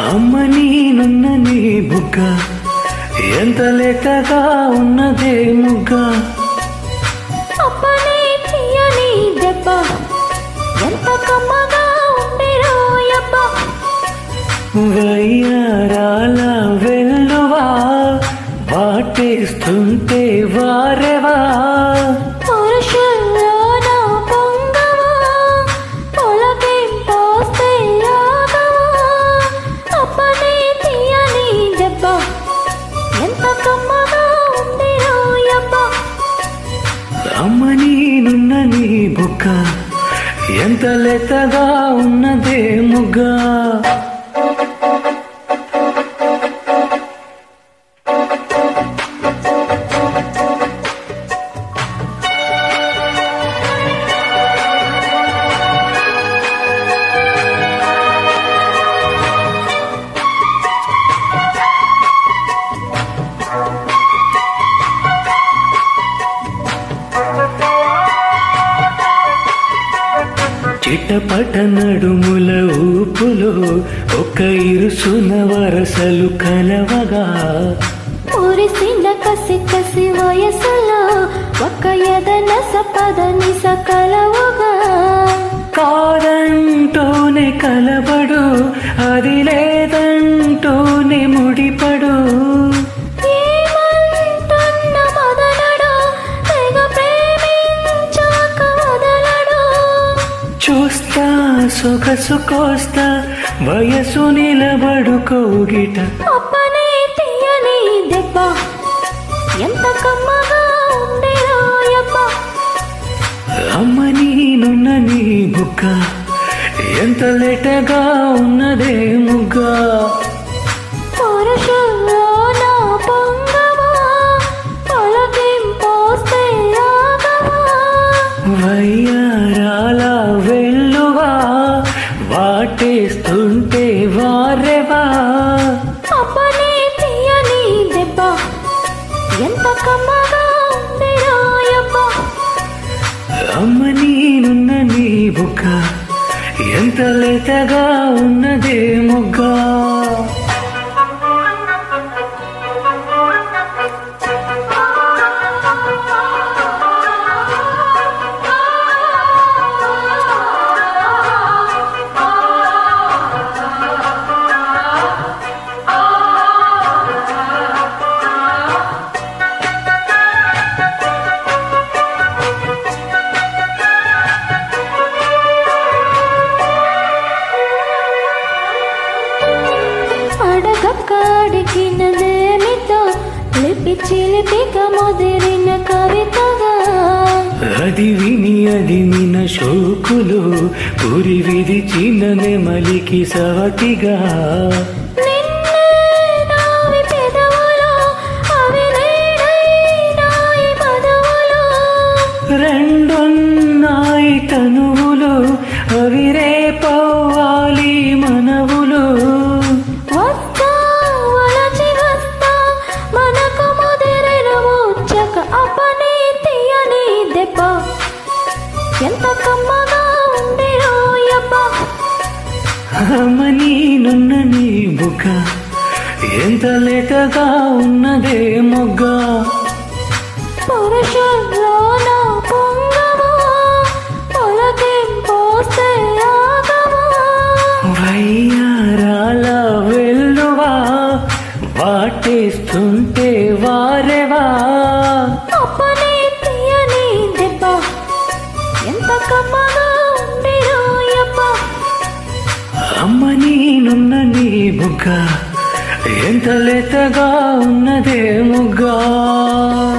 అమ్మ నేనున్న నీ బుగ్గ ఎంత లేతగా ఉన్నదే ముగ్గ అప్పనే తీయని దెబ్బ ఎంత కమ్మగా ఉండేరో యబ్బ వయ్యారాల వెల్లువా వాటేస్తుంటే వారెవా పురుషుల్లోన పొంగవా పొలకింపోస్తే రాగవా అప్పనే తీయని దెబ్బ ఎంత కమ్మగా ఉండేరో యబ్బ అమ్మ నేనున్న నీ బుగ్గ ఎంత లేతగా ఉన్నదే ముగ్గా చిట్టపట నడుముల ఊపులో ఒక ఇరుసున వరసలు కలవగా ఊరిసిన కసి కసి వయసులో ఒక ఎదన సపదని సకలవుగా కాదంటూనే కలబడు అది లేదంటూనే ముడిపడు ఏమంటున్న మొదలడు తెగ ప్రేమించాక వదలడు చూస్తా సొగసు కోస్తా వయసు నిలబడు కోగిట అప్పనే తీయని దెబ్బ ఎంత కమ్మగా ఉండేరో యబ్బ అమ్మ నేనున్న నీ బుగ్గ ఎంత లేటగా ఉన్నదే ముగ్గా పురుషుల్లోన పొంగవా పొలకింపోస్తే రాగవా వయ్యారాల వెల్లువా వాటేస్తుంటే వారెవా అప్పనే తీయని దెబ్బ ఎంత కమ్మగా ఉండేరో యబ్బ అమ్మ నేనున్న నీ బుగ్గ ఎంత లేతగా ఉన్నదే ముగ్గా అడగక్కడికినదేమితో లిపి చిలిపిగా ముదిరిన కవితగా అది విని అది మిన శోకులు పురి విరిచిన నెమలికి సవతిగా నిన్నే నావి పెదవులు అవి నేడై నాయి పదవులు రెండున్నాయి తనువులు అవి రేపవ్వాలి మనవులు వస్తా వలచి వస్తా మనకు ముదిరిన ముచ్చక అప్పని తీయని దెబ్బ ఎంత కమ్మగా ఉండేరో యబ్బ అమ్మ నేనున్న నీ బుగ్గ ఎంత లేతగా ఉన్నదే మొగ్గ పురుషుల్లోన పొంగవా పొలకింపోస్తే రాగవా వయ్యారాల వెల్లువా వాటేస్తుంటే వారెవా అప్పని తీయని దెబ్బ ఎంత కమ్మగా ఉండేరో యబ్బ అమ్మ నేనున్న నీ బుగ్గ ఎంత లేతగా ఉన్నదే ముగ్గా